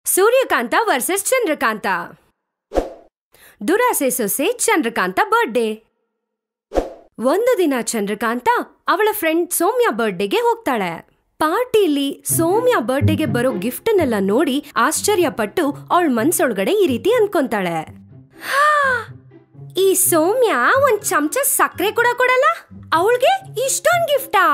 ಸೂರ್ಯಕಾಂತ versus Chandrakanta ದುರಾಸೆ ಸೊಸೆ Chandrakanta birthday ಒಂದು ದಿನ ಚಂದ್ರಕಾಂತ ಅವಳ ಫ್ರೆಂಡ್ ಸೌಮ್ಯ ಬರ್ಡೇಗೆ ಹೋಗ್ತಾಳೆ ಪಾರ್ಟಿಲಿ ಸೌಮ್ಯ ಬರ್ಡೇಗೆ ಬರೋ ಗಿಫ್ಟ್ನೆಲ್ಲ ನೋಡಿ ಆಶ್ಚರ್ಯಪಟ್ಟು ಅವಳ ಮನ್ಸೊಳಗಡೆ ಈ ರೀತಿ ಅನ್ಕೊಂತಾಳೆ "ಹಾ, ಈ ಸೌಮ್ಯ ಒಂದ್ ಚಮಚ ಸಕ್ಕರೆ ಕೂಡ ಕೊಡಲ್ಲ ಅವಳಿಗೆ ಇಷ್ಟೊಂದ್ ಗಿಫ್ಟಾ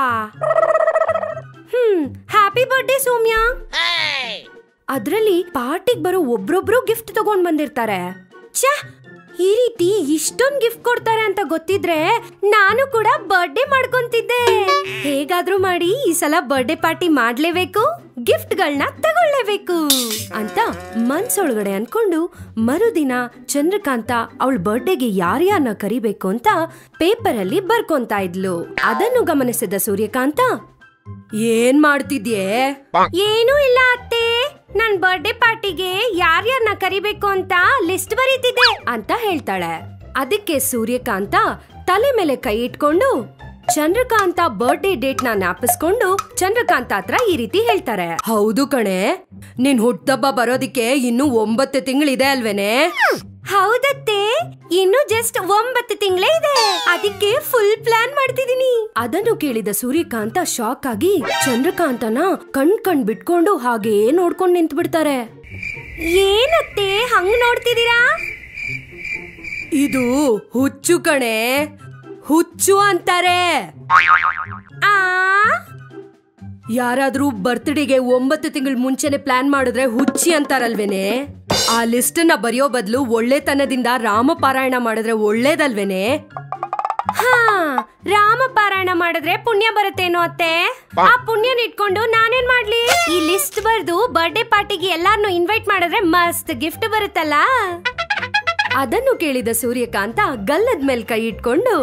ಹ್ಮ್ ಹ್ಯಾಪಿ ಬರ್ಡೇ ಸೌಮ್ಯ ಅದ್ರಲ್ಲಿ ಪಾರ್ಟಿಗ್ ಬರೋ ಒಬ್ರೊಬ್ರು ಗಿಫ್ಟ್ ತಗೊಂಡ್ ಬಂದಿರ್ತಾರೆ ಛ ಈ ರೀತಿ ಇಷ್ಟೊಂದ್ ಗಿಫ್ಟ್ ಕೊಡ್ತಾರೆ ಅಂತ ಗೊತ್ತಿದ್ರೆ ನಾನು ಕೂಡ ಬರ್ಡೇ ಮಾಡ್ಕೊಂತಿದ್ದೆ ಹೇಗಾದ್ರೂ ಮಾಡಿ ಈ ಸಲ ಬರ್ಡೇ ಪಾರ್ಟಿ ಮಾಡ್ಲೇಬೇಕು ಗಿಫ್ಟ್ಗಳನ್ನ ತಗೊಳ್ಳೇಬೇಕು ಅಂತ ಮನ್ಸೊಳಗಡೆ ಅನ್ಕೊಂಡು ಮರುದಿನ ಚಂದ್ರಕಾಂತ ಅವಳ ಬರ್ಡೇಗೆ ಯಾರ್ಯಾರನ್ನ ಕರಿಬೇಕು ಅಂತ ಪೇಪರ್ ಅಲ್ಲಿ ಬರ್ಕೊಂತಾ ಇದ್ಲು ಅದನ್ನು ಗಮನಿಸಿದ ಸೂರ್ಯಕಾಂತ ಏನ್ ಮಾಡ್ತಿದ್ಯೆ ಏನೂ ಇಲ್ಲ ಅತ್ತೆ ನನ್ ಬರ್ಡೇ ಪಾರ್ಟಿಗೆ ಯಾರ್ಯಾರನ್ನ ಕರಿಬೇಕು ಅಂತ ಲಿಸ್ಟ್ ಬರೀತಿದ್ದೆ ಅಂತ ಹೇಳ್ತಾಳೆ ಅದಕ್ಕೆ ಸೂರ್ಯಕಾಂತ ತಲೆ ಮೇಲೆ ಕೈ ಇಟ್ಕೊಂಡು ಚಂದ್ರಕಾಂತ ಬರ್ಡೇ ಡೇಟ್ ನ ಜ್ಞಾಪಿಸ್ಕೊಂಡು ಚಂದ್ರಕಾಂತ ಹತ್ರ ಈ ರೀತಿ ಹೇಳ್ತಾರೆ ಹೌದು ಕಣೆ ನಿನ್ ಹುಟ್ಟಬ್ಬ ಬರೋದಿಕ್ಕೆ ಇನ್ನು ಒಂಬತ್ತು ತಿಂಗಳಿದೆ ಅಲ್ವೇನೆ ಹೌದತ್ತೆ ಇನ್ನು ಜಸ್ಟ್ ಒಂಬತ್ತು ತಿಂಗಳೇ ಇದೆ ಅದಕ್ಕೆ ಫುಲ್ ಪ್ಲಾನ್ ಮಾಡ್ತಿದೀನಿ ಅದನ್ನು ಕೇಳಿದ ಸೂರ್ಯಕಾಂತ ಶಾಕ್ ಆಗಿ ಚಂದ್ರಕಾಂತನ ಕಣ್ ಕಣ್ ಬಿಟ್ಕೊಂಡು ಹಾಗೇ ನೋಡ್ಕೊಂಡ್ ನಿಂತು ಬಿಡ್ತಾರೆ ಏನತ್ತೆ ಹಂಗ್ ನೋಡ್ತಿದೀರಾ ಇದು ಹುಚ್ಚು ಕಣೆ ಹುಚ್ಚು ಅಂತಾರೆ ಆ ಯಾರಾದ್ರೂ ಬರ್ತ್ಡೇಗೆ ಒಂಬತ್ತು ತಿಂಗಳ ಮುಂಚೆನೆ ಪ್ಲಾನ್ ಮಾಡಿದ್ರೆ ಹುಚ್ಚಿ ಅಂತಾರಲ್ವೇನೆ ಆ ಲಿಸ್ಟ್ ನ ಬರೆಯೋ ಬದಲು ಒಳ್ಳೆತನದಿಂದ ರಾಮಪಾರಾಯಣ ಮಾಡಿದ್ರೆ ಒಳ್ಳೇದಲ್ವೇನೆ ಹಾ ರಾಮಪಾರಾಯಣ ಮಾಡಿದ್ರೆ ಪುಣ್ಯ ಬರುತ್ತೇನೋ ಅತ್ತೆ ಆ ಪುಣ್ಯನ ಇಟ್ಕೊಂಡು ನಾನೇನ್ ಮಾಡ್ಲಿ ಈ ಲಿಸ್ಟ್ ಬರ್ದು ಬರ್ಡೇ ಪಾರ್ಟಿಗೆ ಎಲ್ಲಾರ್ನು ಇನ್ವೈಟ್ ಮಾಡಿದ್ರೆ ಮಸ್ತ್ ಗಿಫ್ಟ್ ಬರುತ್ತಲ್ಲ ಅದನ್ನು ಕೇಳಿದ ಸೂರ್ಯಕಾಂತ ಗಲ್ಲದ ಮೇಲ್ ಕೈ ಇಟ್ಕೊಂಡು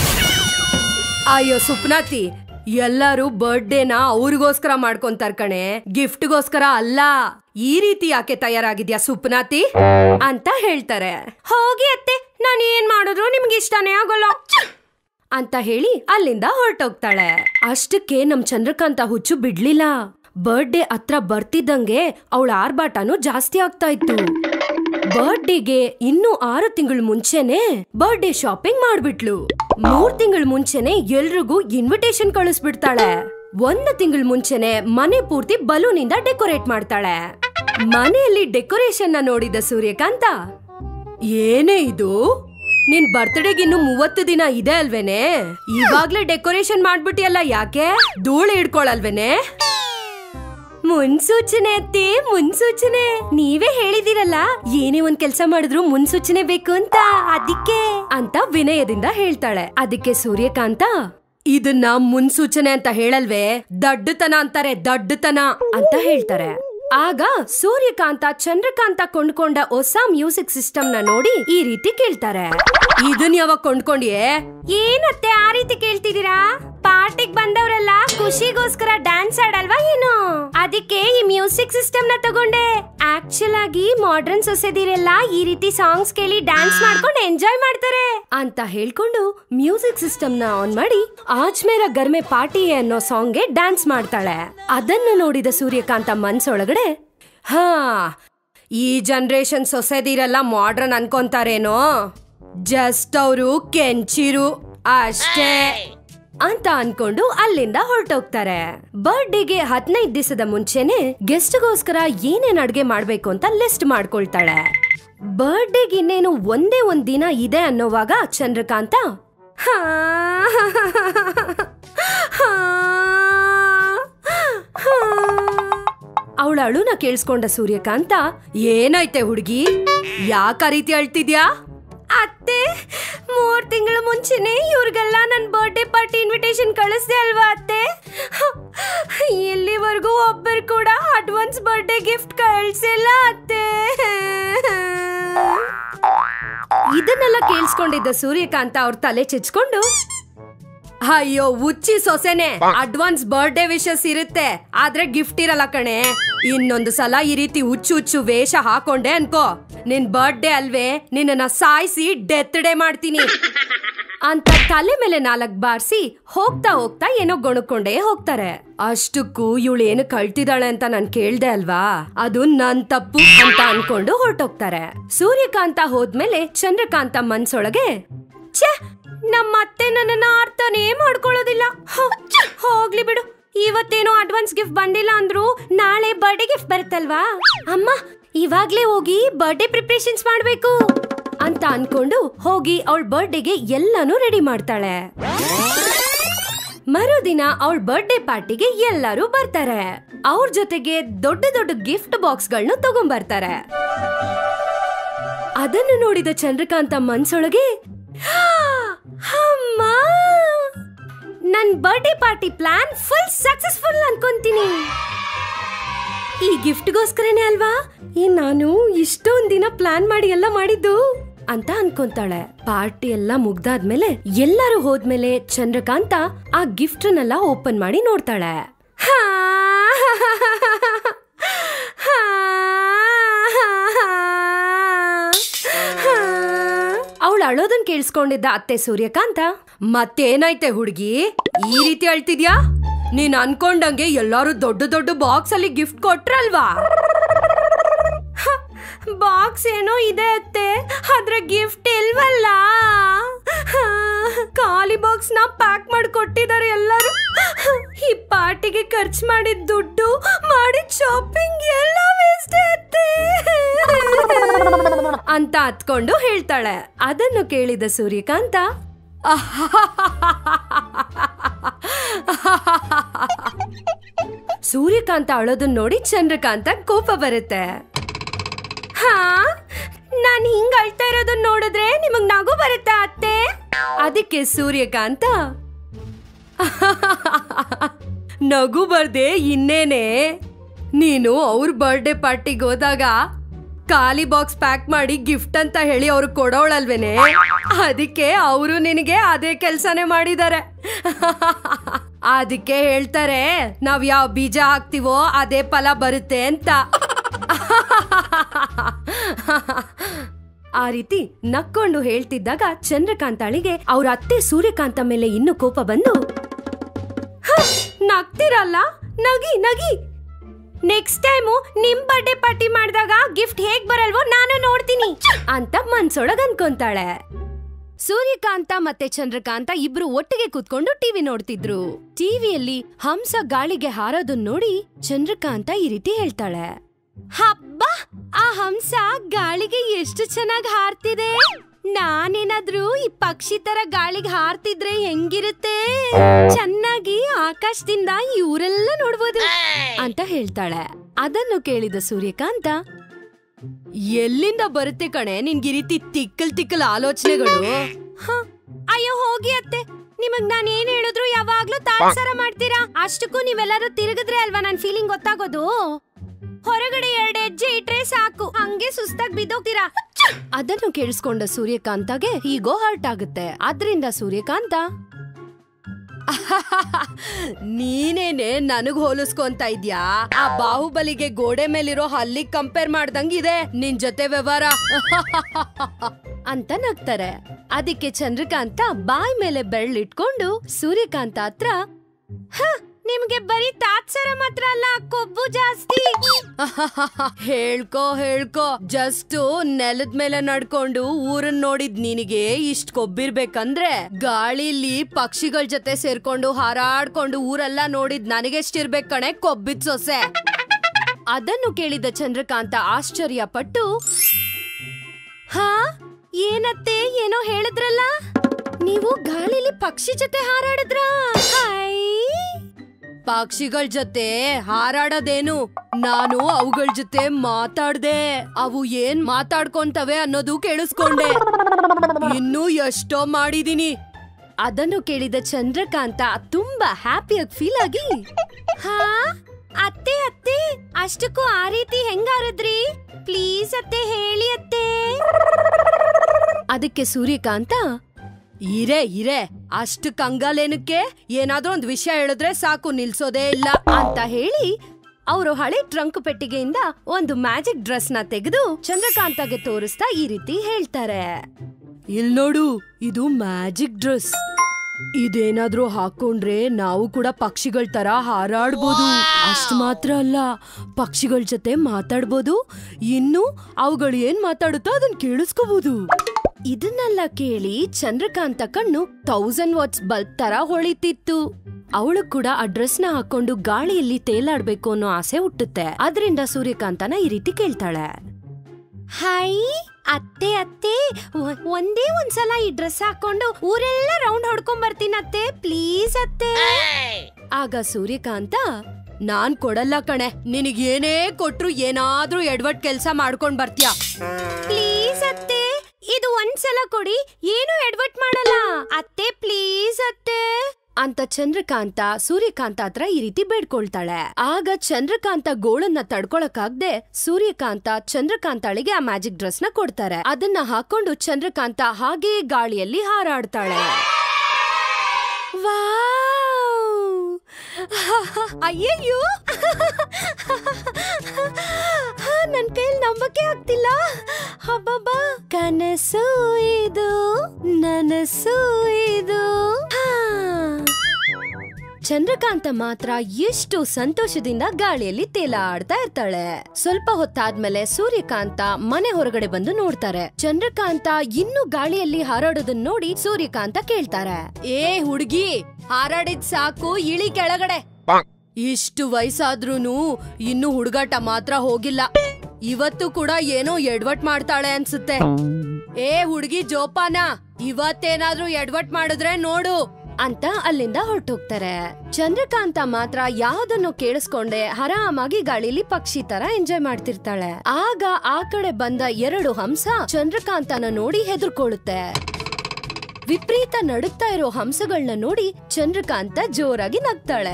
ಅಯ್ಯೋ ಸುಪ್ನಾತಿ ಎಲ್ಲರೂ ಬರ್ಡೇನ ಅವ್ರಿಗೋಸ್ಕರ ಮಾಡ್ಕೊಂತಾರ ಕಣೆ ಗಿಫ್ಟ್ಗೋಸ್ಕರ ಅಲ್ಲ ಈ ರೀತಿ ಯಾಕೆ ತಯಾರಾಗಿದ್ಯಾ ಸುಪ್ನಾತಿ ಅಂತ ಹೇಳ್ತಾರೆ ಹೋಗಿ ಅತ್ತೆ ನಾನು ಏನ್ ಮಾಡಿದ್ರು ನಿಮ್ಗೆ ಇಷ್ಟನೇ ಆಗೋಲ್ಲ ಅಂತ ಹೇಳಿ ಅಲ್ಲಿಂದ ಹೊರಟೋಗ್ತಾಳೆ ಅಷ್ಟಕ್ಕೆ ನಮ್ ಚಂದ್ರಕಾಂತ ಹುಚ್ಚು ಬಿಡ್ಲಿಲ್ಲ ಬರ್ಡೇ ಹತ್ರ ಬರ್ತಿದ್ದಂಗೆ ಅವಳ ಆರ್ಭಾಟನೂ ಜಾಸ್ತಿ ಆಗ್ತಾ ಇತ್ತು ಬರ್ಡೇಗೆ ಇನ್ನು ಆರು ತಿಂಗಳ ಮುಂಚೆನೆ ಬರ್ಡೇ ಶಾಪಿಂಗ್ ಮಾಡ್ಬಿಟ್ಲು ಮೂರ್ ತಿಂಗಳ ಮುಂಚೆನೆ ಎಲ್ರಿಗೂ ಇನ್ವಿಟೇಷನ್ ಕಳಿಸ್ಬಿಡ್ತಾಳೆ ಒಂದು ತಿಂಗಳ ಮುಂಚೆನೆ ಮನೆ ಪೂರ್ತಿ ಬಲೂನಿಂದ ಡೆಕೋರೇಟ್ ಮಾಡ್ತಾಳೆ ಮನೆಯಲ್ಲಿ ಡೆಕೋರೇಷನ್ ನ ನೋಡಿದ ಸೂರ್ಯಕಾಂತ ಏನೇ ಇದು ನಿನ್ ಬರ್ತ್ಡೇಗೆ ಇನ್ನು ಮೂವತ್ತು ದಿನ ಇದೆ ಅಲ್ವೇನೆ ಇವಾಗ್ಲೇ ಡೆಕೋರೇಷನ್ ಮಾಡ್ಬಿಟ್ಟಿಯಲ್ಲ ಯಾಕೆ ಧೂಳು ಹಿಡ್ಕೊಳಲ್ವೇನೆ ಮುನ್ಸೂಚನೆ ಅತ್ತೆ ಮುನ್ಸೂಚನೆ ನೀವೇ ಹೇಳಿದಿರಲ್ಲ ಏನೇ ಒಂದ್ ಕೆಲ್ಸ ಮಾಡಿದ್ರು ಮುನ್ಸೂಚನೆ ಬೇಕು ಅಂತ ಅದಕ್ಕೆ ಅಂತ ವಿನಯದಿಂದ ಹೇಳ್ತಾಳೆ ಅದಕ್ಕೆ ಸೂರ್ಯಕಾಂತ ಇದನ್ನ ಮುನ್ಸೂಚನೆ ಅಂತ ಹೇಳಲ್ವೇ ದಡ್ಡತನ ಅಂತಾರೆ ದಡ್ಡತನ ಅಂತ ಹೇಳ್ತಾರೆ ಆಗ ಸೂರ್ಯಕಾಂತ ಚಂದ್ರಕಾಂತ ಕೊಂಡ್ಕೊಂಡ ಹೊಸ ಮ್ಯೂಸಿಕ್ ಸಿಸ್ಟಮ್ ನ ನೋಡಿ ಈ ರೀತಿ ಕೇಳ್ತಾರೆ ಇದನ್ ಯಾವಾಗ ಕೊಂಡ್ಕೊಂಡ್ಯೆ ಏನತ್ತೆ ಆ ರೀತಿ ಕೇಳ್ತಿದೀರಾ ಪಾರ್ಟಿಗ್ ಬಂದವರೆಲ್ಲ ಖುಷಿಗೋಸ್ಕರ ಡ್ಯಾನ್ಸ್ ಆಡಲ್ವಾ ಏನು ಅದಕ್ಕೆ ಈ ಮ್ಯೂಸಿಕ್ ಸಿಸ್ಟಮ್ ನ ತಗೊಂಡೆ ಆಕ್ಚುಲ್ ಆಗಿ ಮಾಡ್ರನ್ ಸೊಸೆದಿರೆಲ್ಲ ಈ ರೀತಿ ಸಾಂಗ್ಸ್ ಕೇಳಿ ಡ್ಯಾನ್ಸ್ ಮಾಡ್ಕೊಂಡು ಎಂಜಾಯ್ ಮಾಡ್ತಾರೆ ಅಂತ ಹೇಳ್ಕೊಂಡು ಮ್ಯೂಸಿಕ್ ಸಿಸ್ಟಮ್ ನ ಆನ್ ಮಾಡಿ ಆಜ್ ಮೇರ ಗರ್ಮೆ ಪಾರ್ಟಿ ಅನ್ನೋ ಸಾಂಗ್ಗೆ ಡ್ಯಾನ್ಸ್ ಮಾಡ್ತಾಳೆ ಅದನ್ನು ನೋಡಿದ ಸೂರ್ಯಕಾಂತ ಮನ್ಸೊಳಗಡೆ ಹಾ ಈ ಜನರೇಷನ್ ಸೊಸೆದಿರೆಲ್ಲ ಮಾಡ್ರನ್ ಅನ್ಕೊಂತಾರೇನೋ ಜಸ್ಟ್ ಅವರು ಕೆಂಚಿರು ಅಷ್ಟೇ ಅಂತ ಅನ್ಕೊಂಡು ಅಲ್ಲಿಂದ ಹೊರಟೋಗ್ತಾರೆ ಬರ್ಡೇಗೆ ಹದಿನೈದು ದಿವಸದ ಮುಂಚೆನೆ ಗೆಸ್ಟ್ಗೋಸ್ಕರ ಏನೇನ್ ಅಡ್ಗೆ ಮಾಡ್ಬೇಕು ಅಂತ ಲಿಸ್ಟ್ ಮಾಡ್ಕೊಳ್ತಾಳೆ ಬರ್ಡೇಗೆ ಇನ್ನೇನು ಒಂದೇ ಒಂದ್ ದಿನ ಇದೆ ಅನ್ನೋವಾಗ ಚಂದ್ರಕಾಂತ ಹಾ, ಹಾ, ಹಾ. ಅವಳ ಅಳುನ ಕೇಳಿಸ್ಕೊಂಡ ಸೂರ್ಯಕಾಂತ ಏನೈತೆ ಹುಡುಗಿ ಯಾಕ ಆ ರೀತಿ ಅಳ್ತಿದ್ಯಾ ಅತ್ತೆ ಮೂರ್ ತಿಂಗಳ ಮುಂಚೆನೆ ಇವ್ರಿಗೆಲ್ಲ ನನ್ ಬರ್ಡೇ ಪಾರ್ಟಿ ಇನ್ವಿಟೇಷನ್ ಕಳಿಸ್ದೆ ಅಲ್ವಾ ಅತ್ತೆ ಇಲ್ಲಿವರೆಗೂ ಒಬ್ಬರು ಕೂಡ ಅಡ್ವಾನ್ಸ್ ಬರ್ಡೇ ಗಿಫ್ಟ್ ಕಳ್ಸಿಲ್ಲ ಅತ್ತೆ ಇದನ್ನೆಲ್ಲ ಕೇಳಿಸ್ಕೊಂಡಿದ್ದ ಸೂರ್ಯಕಾಂತ ಅವ್ರ ತಲೆ ಚೆಚ್ಕೊಂಡು ಅಯ್ಯೋ ಹುಚ್ಚಿ ಸೊಸೆನೆ ಅಡ್ವಾನ್ಸ್ ಬರ್ಡೇ ವಿಶಸ್ ಇರುತ್ತೆ ಆದ್ರೆ ಗಿಫ್ಟ್ ಇರಲ್ಲ ಕಣೆ ಇನ್ನೊಂದು ಸಲ ಈ ರೀತಿ ಹುಚ್ಚು ಹುಚ್ಚು ವೇಷ ಹಾಕೊಂಡೆ ಅನ್ಕೋ ನಿನ್ ಬರ್ಡೇ ಅಲ್ವೇ ನಿನ್ನ ಸಾಯಿಸಿ ಡೆತ್ ಡೇ ಮಾಡ್ತೀನಿ ಅಂತ ತಲೆ ಮೇಲೆ ನಾಲ್ಕ್ ಬಾರ್ಸಿ ಹೋಗ್ತಾ ಹೋಗ್ತಾ ಏನೋ ಗೊಣಕೊಂಡೇ ಹೋಗ್ತಾರೆ ಅಷ್ಟಕ್ಕೂ ಇವಳು ಏನು ಕಳ್ತಿದ್ದಾಳೆ ಅಂತ ನಾನ್ ಕೇಳ್ದೆ ಅಲ್ವಾ ಅದು ನನ್ ತಪ್ಪು ಅಂತ ಅನ್ಕೊಂಡು ಹೊರಟೋಗ್ತಾರೆ ಸೂರ್ಯಕಾಂತ ಹೋದ್ಮೇಲೆ ಚಂದ್ರಕಾಂತ ಮನ್ಸೊಳಗೆ ಛೆ ನಮ್ಮ ಅತ್ತೆ ನನ್ನನ್ನ ಅರ್ಥನೇ ಮಾಡ್ಕೊಳ್ಳೋದಿಲ್ಲ ಹ, ಹೋಗ್ಲಿ ಬಿಡು ಇವತ್ತೇನೋ ಅಡ್ವಾನ್ಸ್ ಗಿಫ್ಟ್ ಬಂದಿಲ್ಲ ಅಂದ್ರು ನಾಳೆ ಬರ್ಡೇ ಗಿಫ್ಟ್ ಬರುತ್ತಲ್ವಾ ಅಮ್ಮ ಇವಾಗ್ಲೇ ಹೋಗಿ ಬರ್ಡೇ ಪ್ರಿಪ್ರೇಷನ್ಸ್ ಮಾಡ್ಬೇಕು ಅಂತ ಅನ್ಕೊಂಡು ಹೋಗಿ ಅವಳ ಬರ್ಡೇಗೆ ಎಲ್ಲಾನು ರೆಡಿ ಮಾಡ್ತಾಳೆ ಮರುದಿನ ಅವಳ ಬರ್ಡೇ ಪಾರ್ಟಿಗೆ ಎಲ್ಲರೂ ಬರ್ತಾರೆ ಅವ್ರ ಜೊತೆಗೆ ದೊಡ್ಡ ದೊಡ್ಡ ಗಿಫ್ಟ್ ಬಾಕ್ಸ್ಗಳನ್ನ ತಗೊಂಡ್ಬರ್ತಾರೆ ಅದನ್ನು ನೋಡಿದ ಚಂದ್ರಕಾಂತ ಮನ್ಸೊಳಗೆ "ಹಾ, ಅಮ್ಮ ನನ್ birthday party plan full successful ಅನ್ಕೊಂತೀನಿ ಈ ಗಿಫ್ಟ್ಗೋಸ್ಕರನೇ ಅಲ್ವಾ ಈ ನಾನು ಇಷ್ಟೊಂದ್ ದಿನ ಪ್ಲಾನ್ ಮಾಡಿ ಎಲ್ಲ ಮಾಡಿದ್ದು ಅಂತ ಅನ್ಕೊಂತಾಳೆ ಪಾರ್ಟಿ ಎಲ್ಲ ಮುಗ್ದಾದ್ಮೇಲೆ ಎಲ್ಲರೂ ಹೋದ್ಮೇಲೆ ಚಂದ್ರಕಾಂತ ಆ ಗಿಫ್ಟ್ನೆಲ್ಲ ಓಪನ್ ಮಾಡಿ ನೋಡ್ತಾಳೆ ಹಾ, ಹಾ, ಅವಳು ಅಳೋದನ್ ಕೇಳಿಸ್ಕೊಂಡಿದ್ದ ಅತ್ತೆ ಸೂರ್ಯಕಾಂತ ಮತ್ತೇನೈತೆ ಹುಡುಗಿ ಈ ರೀತಿ ಅಳ್ತಿದ್ಯಾ ನೀನ್ ಅನ್ಕೊಂಡಂಗೆ ಎಲ್ಲಾರು ದೊಡ್ಡ ದೊಡ್ಡ ಬಾಕ್ಸ್ ಅಲ್ಲಿ ಗಿಫ್ಟ್ ಕೊಟ್ರಲ್ವಾ ಬಾಕ್ಸ್ ಏನೋ ಇದೆ ಅತ್ತೆ ಆದ್ರೆ ಗಿಫ್ಟ್ ಇಲ್ವಲ್ಲ ಹ, ಖಾಲಿ ಬಾಕ್ಸ್ ನ ಪ್ಯಾಕ್ ಮಾಡಿ ಕೊಟ್ಟಿದ್ದಾರೆ ಎಲ್ಲರೂ ಈ ಪಾರ್ಟಿಗೆ ಖರ್ಚು ಮಾಡಿದ ದುಡ್ಡು ಮಾಡಿದ ಶಾಪಿಂಗ್ ಎಲ್ಲ ವೇಸ್ಟ್ ಅತ್ತೆ ಅಂತ ಹತ್ಕೊಂಡು ಹೇಳ್ತಾಳೆ ಅದನ್ನು ಕೇಳಿದ ಸೂರ್ಯಕಾಂತ ಸೂರ್ಯಕಾಂತ ಅಳೋದನ್ನ ನೋಡಿ ಚಂದ್ರಕಾಂತ ಕೋಪ ಬರುತ್ತೆ ಹಾ ನಾನ್ ಹಿಂಗ್ ಅಳ್ತಾ ಇರೋದನ್ನ ನೋಡಿದ್ರೆ ನಿಮಗ್ ನಗು ಬರುತ್ತಾ ಅತ್ತೆ ಅದಕ್ಕೆ ಸೂರ್ಯಕಾಂತ ನಗು ಬರ್ದೆ ಇನ್ನೇನೆ ನೀನು ಅವ್ರ ಬರ್ಡೇ ಪಾರ್ಟಿಗೆ ಹೋದಾಗ ಖಾಲಿ ಬಾಕ್ಸ್ ಪ್ಯಾಕ್ ಮಾಡಿ ಗಿಫ್ಟ್ ಅಂತ ಹೇಳಿ ಅವ್ರು ಕೊಡೋಳಲ್ವೇನೆ ಅದಕ್ಕೆ ಅವರು ನಿನಗೆ ಅದೇ ಕೆಲ್ಸನೇ ಮಾಡಿದ್ದಾರೆ ಅದಕ್ಕೆ ಹೇಳ್ತಾರೆ ನಾವ್ ಯಾವ ಬೀಜ ಹಾಕ್ತಿವೋ ಅದೇ ಫಲ ಬರುತ್ತೆ ಅಂತ ಆ ರೀತಿ ನಕ್ಕೊಂಡು ಹೇಳ್ತಿದ್ದಾಗ ಚಂದ್ರಕಾಂತಾಳಿಗೆ ಅವ್ರ ಅತ್ತೆ ಸೂರ್ಯಕಾಂತ ಮೇಲೆ ಇನ್ನು ಕೋಪ ಬಂದು "ಹ, ನಗ್ತಿರಲ್ಲ ನಗಿ ನಗಿ ನೆಕ್ಸ್ಟ್ ಟೈಮು ನಿಮ್ ಬರ್ಡೇ ಪಾರ್ಟಿ ಮಾಡಿದಾಗ ಗಿಫ್ಟ್ ಹೇಗ್ ಬರಲ್ವೋ ನಾನು ನೋಡ್ತೀನಿ ಅಂತ ಮನ್ಸೊಳಗ್ ಅನ್ಕೊಂತಾಳೆ ಸೂರ್ಯಕಾಂತ ಮತ್ತೆ ಚಂದ್ರಕಾಂತ ಇಬ್ರು ಒಟ್ಟಿಗೆ ಕೂತ್ಕೊಂಡು ಟಿವಿ ನೋಡ್ತಿದ್ರು ಟಿವಿಯಲ್ಲಿ ಹಂಸ ಗಾಳಿಗೆ ಹಾರೋದನ್ನ ನೋಡಿ ಚಂದ್ರಕಾಂತ ಈ ರೀತಿ ಹೇಳ್ತಾಳೆ ಹಬ್ಬ ಆ ಹಂಸ ಗಾಳಿಗೆ ಎಷ್ಟು ಚೆನ್ನಾಗಿ ಹಾರ್ತಿದೆ ನಾನೇನಾದ್ರೂ ಈ ಪಕ್ಷಿ ತರ ಗಾಳಿಗೆ ಹಾರ್ತಿದ್ರೆ ಹೆಂಗಿರುತ್ತೆ ಚೆನ್ನಾಗಿ ಆಕಾಶದಿಂದ ಈ ಊರೆಲ್ಲ ನೋಡ್ಬೋದು ಅಂತ ಹೇಳ್ತಾಳೆ ಅದನ್ನು ಕೇಳಿದ ಸೂರ್ಯಕಾಂತ ಎಲ್ಲಿಂದ ಬರುತ್ತೆ ಕಣೆ ನಿನ್ಗೆ ಈ ರೀತಿ ತಿಕ್ಕಲ್ ತಿಕ್ಕಲ್ ಆಲೋಚನೆಗಳು ಹ, ಅಯ್ಯೋ ಹೋಗಿ ಅತ್ತೆ ನಿಮಗ್ ನಾನ್ ಏನ್ ಹೇಳಿದ್ರು ಯಾವಾಗ್ಲೂ ತಾತ್ಸಾರ ಮಾಡ್ತೀರಾ ಅಷ್ಟಕ್ಕೂ ನೀವೆಲ್ಲರೂ ತಿರುಗಿದ್ರೆ ಅಲ್ವಾ ನನ್ ಫೀಲಿಂಗ್ ಗೊತ್ತಾಗೋದು ಹೊರಗಡೆ ಎರಡು ಹೆಜ್ಜೆ ಇಟ್ರೆ ಸಾಕು ಹಂಗೆ ಸುಸ್ತಾಗಿ ಬಿದ್ದೋಗ್ತೀರಾ ಅದನ್ನು ಕೇಳಿಸ್ಕೊಂಡ ಸೂರ್ಯಕಾಂತಗೆ ಈಗೋ ಹರ್ಟ್ ಆಗುತ್ತೆ ಆದ್ರಿಂದ ಸೂರ್ಯಕಾಂತ ನೀನೇನೆ ನನಗ್ ಹೋಲಿಸ್ಕೊಂತ ಇದ್ಯಾ ಆ ಬಾಹುಬಲಿಗೆ ಗೋಡೆ ಮೇಲಿರೋ ಹಲ್ಲಿಗ್ ಕಂಪೇರ್ ಮಾಡ್ದಂಗಿದೆ ನಿನ್ ಜೊತೆ ವ್ಯವಹಾರ ಅಂತ ನಗ್ತಾರೆ ಅದಕ್ಕೆ ಚಂದ್ರಕಾಂತ ಬಾಯ್ ಮೇಲೆ ಬೆರಳಿಟ್ಕೊಂಡು ಸೂರ್ಯಕಾಂತ ಹತ್ರ "ಹ, ನಿಮ್ಗೆ ಬರೀ ತಾತ್ಸರ ಮಾತ್ರ ಅಲ್ಲ ಕೊಬ್ಬು ಜಾಸ್ತಿ ಹೇಳ್ಕೋ ಹೇಳ್ಕೋ ಜಸ್ಟ್ ನೆಲದ ಮೇಲೆ ನಡ್ಕೊಂಡು ಊರನ್ ನೋಡಿದ್ ನಿನಗೆ ಇಷ್ಟ್ ಕೊಬ್ಬಿರ್ಬೇಕಂದ್ರೆ ಗಾಳಿಲಿ ಪಕ್ಷಿಗಳ ಜೊತೆ ಸೇರ್ಕೊಂಡು ಹಾರಾಡ್ಕೊಂಡು ಊರೆಲ್ಲ ನೋಡಿದ್ ನನಗೆಷ್ಟಿರ್ಬೇಕ್ ಕಣೆ ಕೊಬ್ಬಿದ್ ಸೊಸೆ ಅದನ್ನು ಕೇಳಿದ ಚಂದ್ರಕಾಂತ ಆಶ್ಚರ್ಯ ಪಟ್ಟು ಹಾ ಏನತ್ತೆ ಏನೋ ಹೇಳಿದ್ರಲ್ಲ ನೀವು ಗಾಳಿಲಿ ಪಕ್ಷಿ ಜೊತೆ ಹಾರಾಡಿದ್ರ ಪಕ್ಷಿಗಳ ಜೊತೆ ಹಾರಾಡೋದೇನು ನಾನು ಅವುಗಳ ಜೊತೆ ಮಾತಾಡ್ದೆ ಅವು ಏನ್ ಮಾತಾಡ್ಕೊಂತವೆ ಅನ್ನೋದು ಕೇಳಿಸ್ಕೊಂಡೆ ಇನ್ನೂ ಎಷ್ಟೋ ಮಾಡಿದೀನಿ ಅದನ್ನು ಕೇಳಿದ ಚಂದ್ರಕಾಂತ ತುಂಬಾ ಹ್ಯಾಪಿಯಾಗಿ ಫೀಲ್ ಆಗಿ ಹಾ ಅತ್ತೆ ಅತ್ತೆ ಅಷ್ಟಕ್ಕೂ ಆ ರೀತಿ ಹೆಂಗಾರದ್ರಿ ಪ್ಲೀಸ್ ಅತ್ತೆ ಹೇಳಿ ಅತ್ತೆ ಅದಕ್ಕೆ ಸೂರ್ಯಕಾಂತ ಇರೆ ಇರೆ ಅಷ್ಟು ಕಂಗಾಲೇನಕ್ಕೆ ಏನಾದ್ರೂ ಒಂದ್ ವಿಷಯ ಹೇಳಿದ್ರೆ ಸಾಕು ನಿಲ್ಸೋದೇ ಇಲ್ಲ ಅಂತ ಹೇಳಿ ಅವರು ಹಳೆ ಟ್ರಂಕ್ ಪೆಟ್ಟಿಗೆಯಿಂದ ಒಂದು ಮ್ಯಾಜಿಕ್ ಡ್ರೆಸ್ ನ ತೆಗೆದು ಚಂದ್ರಕಾಂತಗೆ ತೋರಿಸ್ತಾ ಈ ರೀತಿ ಹೇಳ್ತಾರೆ ಇಲ್ ನೋಡು ಇದು ಮ್ಯಾಜಿಕ್ ಡ್ರೆಸ್ ಇದೇನಾದ್ರೂ ಹಾಕೊಂಡ್ರೆ ನಾವು ಕೂಡ ಪಕ್ಷಿಗಳ ತರ ಹಾರಾಡ್ಬೋದು ಅಷ್ಟ್ ಮಾತ್ರ ಅಲ್ಲ ಪಕ್ಷಿಗಳ ಜೊತೆ ಮಾತಾಡ್ಬೋದು ಇನ್ನು ಅವುಗಳು ಏನ್ ಮಾತಾಡುತ್ತೋ ಅದನ್ನ ಕೇಳಿಸ್ಕೋಬಹುದು ಇದನ್ನೆಲ್ಲ ಕೇಳಿ ಚಂದ್ರಕಾಂತ ಕಣ್ಣು ಥೌಸಂಡ್ ವಾಟ್ಸ್ ಬಲ್ಬ್ ತರ ಹೊಳಿತಿತ್ತು ಅವಳು ಕೂಡ ಆ ಡ್ರೆಸ್ ನ ಹಾಕೊಂಡು ಗಾಳಿಯಲ್ಲಿ ತೇಲಾಡ್ಬೇಕು ಅನ್ನೋ ಆಸೆ ಹುಟ್ಟುತ್ತೆ ಅದರಿಂದ ಸೂರ್ಯಕಾಂತನ ಈ ರೀತಿ ಕೇಳ್ತಾಳೆ ಹೈ ಅತ್ತೆ ಅತ್ತೆ ಒ- ಒಂದೇ ಒಂದ್ಸಲ ಈ ಡ್ರೆಸ್ ಹಾಕೊಂಡು ಊರೆಲ್ಲ ರೌಂಡ್ ಹೊಡ್ಕೊಂಡ್ ಬರ್ತೀನಿ ಅತ್ತೆ ಪ್ಲೀಸ್ ಅತ್ತೆ ಆಗ ಸೂರ್ಯಕಾಂತ ನಾನ್ ಕೊಡಲ್ಲ ಕಣೆ ನಿನಗ್ ಏನೇ ಕೊಟ್ರು ಏನಾದ್ರೂ ಎಡ್ವಟ್ ಕೆಲ್ಸ ಮಾಡ್ಕೊಂಡ್ ಬರ್ತೀಯ ಪ್ಲೀಸ್ ಅತ್ತೆ ಇದು ಒಂದ್ಸಲ ಕೊಡಿ ಏನು ಎಡ್ವಟ್ ಮಾಡಲ್ಲ ಅತ್ತೆ ಪ್ಲೀಸ್ ಅತ್ತೆ ಅಂತ ಚಂದ್ರಕಾಂತ ಸೂರ್ಯಕಾಂತ ಹತ್ರ ಈ ರೀತಿ ಬೇಡ್ಕೊಳ್ತಾಳೆ ಆಗ ಚಂದ್ರಕಾಂತ ಗೋಳನ್ನ ತಡ್ಕೊಳಕಾಗ್ದೆ ಸೂರ್ಯಕಾಂತ ಚಂದ್ರಕಾಂತಾಳಿಗೆ ಆ ಮ್ಯಾಜಿಕ್ ಡ್ರೆಸ್ ನ ಕೊಡ್ತಾರೆ ಅದನ್ನ ಹಾಕೊಂಡು ಚಂದ್ರಕಾಂತ ಹಾಗೇ ಗಾಳಿಯಲ್ಲಿ ಹಾರಾಡ್ತಾಳೆ ವಾವ್! ಅಯ್ಯಯ್ಯೋ ನನ್ ಕೈಯಲ್ಲಿ ನಂಬಕ್ಕೆ ಆಗ್ತಿಲ್ಲ ಹಬ್ಬಬ್ಬ ಕನಸು ಇದು ನನಸು ಇದು ಹಾ. ಚಂದ್ರಕಾಂತ ಮಾತ್ರ ಎಷ್ಟು ಸಂತೋಷದಿಂದ ಗಾಳಿಯಲ್ಲಿ ತೇಲಾಡ್ತಾ ಇರ್ತಾಳೆ ಸ್ವಲ್ಪ ಹೊತ್ತಾದ್ಮೇಲೆ ಸೂರ್ಯಕಾಂತ ಮನೆ ಹೊರಗಡೆ ಬಂದು ನೋಡ್ತಾರೆ ಚಂದ್ರಕಾಂತ ಇನ್ನು ಗಾಳಿಯಲ್ಲಿ ಹಾರಾಡೋದನ್ನ ನೋಡಿ ಸೂರ್ಯಕಾಂತ ಕೇಳ್ತಾರೆ ಏ ಹುಡ್ಗಿ ಹಾರಾಡಿದ್ ಸಾಕು ಇಳಿ ಕೆಳಗಡೆ ಇಷ್ಟು ವಯಸ್ಸಾದ್ರೂನು ಇನ್ನು ಹುಡುಗಾಟ ಮಾತ್ರ ಹೋಗಿಲ್ಲ ಇವತ್ತು ಕೂಡ ಏನೋ ಎಡ್ವಟ್ ಮಾಡ್ತಾಳೆ ಅನ್ಸುತ್ತೆ ಏ ಹುಡ್ಗಿ ಜೋಪಾನ ಇವತ್ತೇನಾದ್ರೂ ಎಡ್ವಟ್ ಮಾಡಿದ್ರೆ ನೋಡು ಅಂತ ಅಲ್ಲಿಂದ ಹೊರಟೋಗ್ತಾರೆ ಚಂದ್ರಕಾಂತ ಮಾತ್ರ ಯಾವ್ದನ್ನು ಕೇಳಿಸ್ಕೊಂಡೆ ಆರಾಮಾಗಿ ಗಾಳಿಲಿ ಪಕ್ಷಿ ತರ ಎಂಜಾಯ್ ಮಾಡ್ತಿರ್ತಾಳೆ ಆಗ ಆ ಕಡೆ ಬಂದ ಎರಡು ಹಂಸ ಚಂದ್ರಕಾಂತನ ನೋಡಿ ಹೆದರ್ಕೊಳ್ಳುತ್ತೆ ವಿಪರೀತ ನಡುಗ್ತಾ ಇರೋ ಹಂಸಗಳನ್ನ ನೋಡಿ ಚಂದ್ರಕಾಂತ ಜೋರಾಗಿ ನಗ್ತಾಳೆ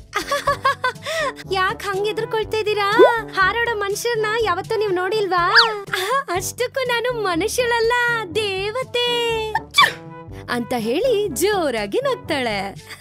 ಯಾಕ್ ಹಂಗ್ ಎದುರ್ಕೊಳ್ತಾ ಇದೀರಾ ಹಾರಾಡೋ ಮನುಷ್ಯರನ್ನ ಯಾವತ್ತೂ ನೀವ್ ನೋಡಿಲ್ವಾ ಅಷ್ಟಕ್ಕೂ ನಾನು ಮನುಷ್ಯಳಲ್ಲ ದೇವತೆ ಅಂತ ಹೇಳಿ ಜೋರಾಗಿ ನಗ್ತಾಳೆ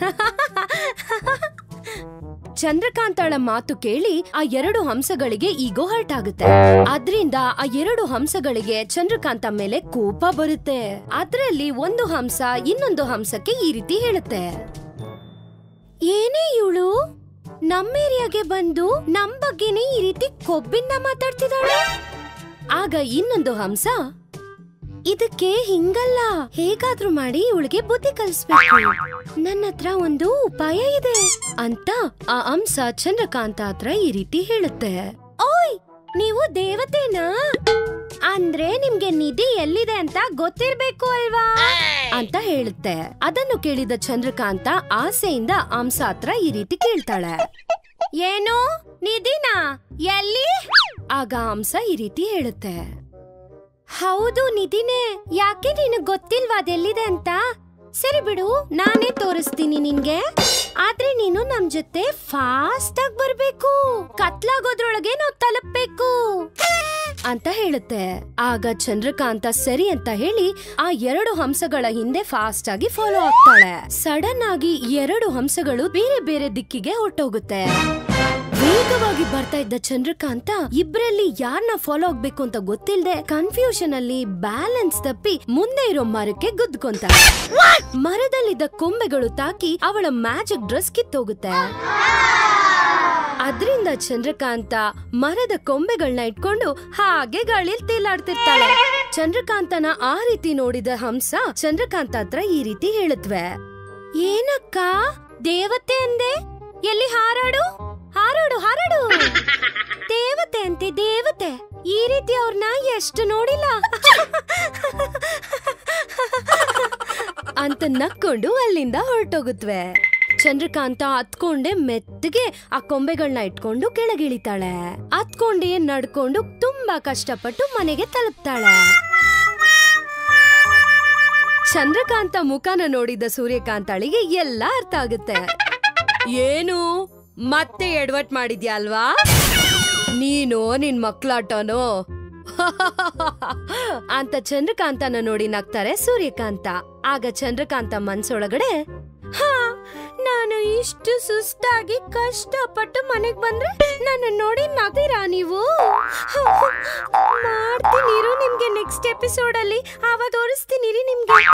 ಚಂದ್ರಕಾಂತಾಳ ಮಾತು ಕೇಳಿ ಆ ಎರಡು ಹಂಸಗಳಿಗೆ ಈಗೋ ಹರ್ಟ್ ಆಗುತ್ತೆ ಅದ್ರಿಂದ ಆ ಎರಡು ಹಂಸಗಳಿಗೆ ಚಂದ್ರಕಾಂತ ಮೇಲೆ ಕೋಪ ಬರುತ್ತೆ ಅದ್ರಲ್ಲಿ ಒಂದು ಹಂಸ ಇನ್ನೊಂದು ಹಂಸಕ್ಕೆ ಈ ರೀತಿ ಹೇಳುತ್ತೆ ಏನೇ ಇವಳು ನಮ್ಮ ಏರಿಯಾಗೆ ಬಂದು ನಮ್ ಬಗ್ಗೆನೇ ಈ ರೀತಿ ಕೊಬ್ಬಿಂದ ಮಾತಾಡ್ತಿದ್ದಾಳೆ ಆಗ ಇನ್ನೊಂದು ಹಂಸ ಇದಕ್ಕೆ ಹಿಂಗಲ್ಲ ಹೇಗಾದ್ರೂ ಮಾಡಿ ಇವಳಿಗೆ ಬುದ್ಧಿ ಕಲಿಸ್ಬೇಕು ನನ್ನ ಹತ್ರ ಒಂದು ಉಪಾಯ ಇದೆ ಅಂತ ಆ ಹಂಸ ಚಂದ್ರಕಾಂತ ಹತ್ರ ಈ ರೀತಿ ಹೇಳುತ್ತೆ ಓಯ್ ನೀವು ದೇವತೆನಾ ಅಂದ್ರೆ ನಿಮ್ಗೆ ನಿಧಿ ಎಲ್ಲಿದೆ ಅಂತ ಗೊತ್ತಿರ್ಬೇಕು ಅಲ್ವಾ ಅಂತ ಹೇಳುತ್ತೆ ಅದನ್ನು ಕೇಳಿದ ಚಂದ್ರಕಾಂತ ಆಸೆಯಿಂದ ಹಂಸ ಹತ್ರ ಈ ರೀತಿ ಕೇಳ್ತಾಳೆ ಏನು ನಿಧಿನಾ ಎಲ್ಲಿ ಆಗ ಹಂಸ ಈ ರೀತಿ ಹೇಳುತ್ತೆ ಹೌದು ನಿಧಿನೇ ಯಾಕೆ ನಿನಗ್ ಗೊತ್ತಿಲ್ವಾ ಅದೆಲ್ಲಿದೆ ಅಂತ ಸರಿ ಬಿಡು ನಾನೇ ತೋರಿಸ್ತೀನಿ ನಿನ್ಗೆ ಆದ್ರೆ ನೀನು ನಮ್ ಜೊತೆ ಫಾಸ್ಟ್ ಆಗಿ ಬರ್ಬೇಕು ಕತ್ಲಾಗೋದ್ರೊಳಗೆ ನಾವು ತಲುಪ್ಬೇಕು ಅಂತ ಹೇಳುತ್ತೆ ಆಗ ಚಂದ್ರಕಾಂತ ಸರಿ ಅಂತ ಹೇಳಿ ಆ ಎರಡು ಹಂಸಗಳ ಹಿಂದೆ ಫಾಸ್ಟ್ ಆಗಿ ಫಾಲೋ ಆಗ್ತಾಳೆ ಸಡನ್ ಆಗಿ ಎರಡು ಹಂಸಗಳು ಬೇರೆ ಬೇರೆ ದಿಕ್ಕಿಗೆ ಹೊರಟೋಗುತ್ತೆ ವೇಗವಾಗಿ ಬರ್ತಾ ಇದ್ದ ಚಂದ್ರಕಾಂತ ಇಬ್ರಲ್ಲಿ ಯಾರನ್ನ ಫಾಲೋ ಆಗ್ಬೇಕು ಅಂತ ಗೊತ್ತಿಲ್ಲದೆ ಕನ್ಫ್ಯೂಷನ್ ಅಲ್ಲಿ ಬ್ಯಾಲೆನ್ಸ್ ತಪ್ಪಿ ಮುಂದೆ ಇರೋ ಮರಕ್ಕೆ ಗುದ್ಕೊಂತಾಳೆ ಮರದಲ್ಲಿದ್ದ ಕೊಂಬೆಗಳು ತಾಕಿ ಅವಳ ಮ್ಯಾಜಿಕ್ ಡ್ರೆಸ್ ಕಿತ್ತೋಗುತ್ತೆ ಅದ್ರಿಂದ ಚಂದ್ರಕಾಂತ ಮರದ ಕೊಂಬೆಗಳನ್ನ ಇಟ್ಕೊಂಡು ಹಾಗೆ ಗಾಳಿಯಲ್ಲಿ ತೇಲಾಡ್ತಿರ್ತಾಳೆ ಚಂದ್ರಕಾಂತನ ಆ ರೀತಿ ನೋಡಿದ ಹಂಸ ಚಂದ್ರಕಾಂತ ಹತ್ರ ಈ ರೀತಿ ಹೇಳುತ್ತವೆ ಏನಕ್ಕ ದೇವತೆ ಅಂದೆ ಎಲ್ಲಿ ಹಾರಾಡು ಹಾರಾಡು ಹಾರಾಡು ದೇವತೆ ಅಂತೆ ದೇವತೆ ಈ ರೀತಿ ಅವ್ರನ್ನ ಎಷ್ಟು ನೋಡಿಲ್ಲ ಅಂತ ನಕ್ಕೊಂಡು ಅಲ್ಲಿಂದ ಹೊರಟೋಗುತ್ತವೆ ಚಂದ್ರಕಾಂತ ಹತ್ಕೊಂಡೆ ಮೆತ್ತಗೆ ಆ ಕೊಂಬೆಗಳನ್ನ ಇಟ್ಕೊಂಡು ಕೆಳಗಿಳಿತಾಳೆ ಹತ್ಕೊಂಡೆ ನಡ್ಕೊಂಡು ತುಂಬಾ ಕಷ್ಟಪಟ್ಟು ಮನೆಗೆ ತಲುಪ್ತಾಳೆ ಚಂದ್ರಕಾಂತ ಮುಖನ ನೋಡಿದ ಸೂರ್ಯಕಾಂತಾಳಿಗೆ ಎಲ್ಲ ಅರ್ಥ ಆಗುತ್ತೆ ಏನು ಮತ್ತೆ ಎಡವಟ್ ಮಾಡಿದ್ಯಾ ಅಲ್ವಾ ನೀನು ನಿನ್ ಮಕ್ಳಾಟನೋ ಅಂತ ಚಂದ್ರಕಾಂತನ ನೋಡಿ ನಗ್ತಾರೆ ಸೂರ್ಯಕಾಂತ ಆಗ ಚಂದ್ರಕಾಂತ ಮನ್ಸೊಳಗಡೆ ಹಾ ನಾನ್ ನಾನು ಇಷ್ಟು ಸುಸ್ತಾಗಿ ಕಷ್ಟಪಟ್ಟು ಮನೆಗ್ ಬಂದ್ರೆ ನನ್ನ ನೋಡಿ ನಗ್ತೀರಾ ನೀವು ಮಾಡ್ತೀನಿ ಇರು ನಿಮ್ಗೆ ನೆಕ್ಸ್ಟ್ ಎಪಿಸೋಡ್ ಅಲ್ಲಿ ಆವಾಗ ತೋರಿಸ್ತೀನಿ ಇರಿ ನಿಮ್ಗೆ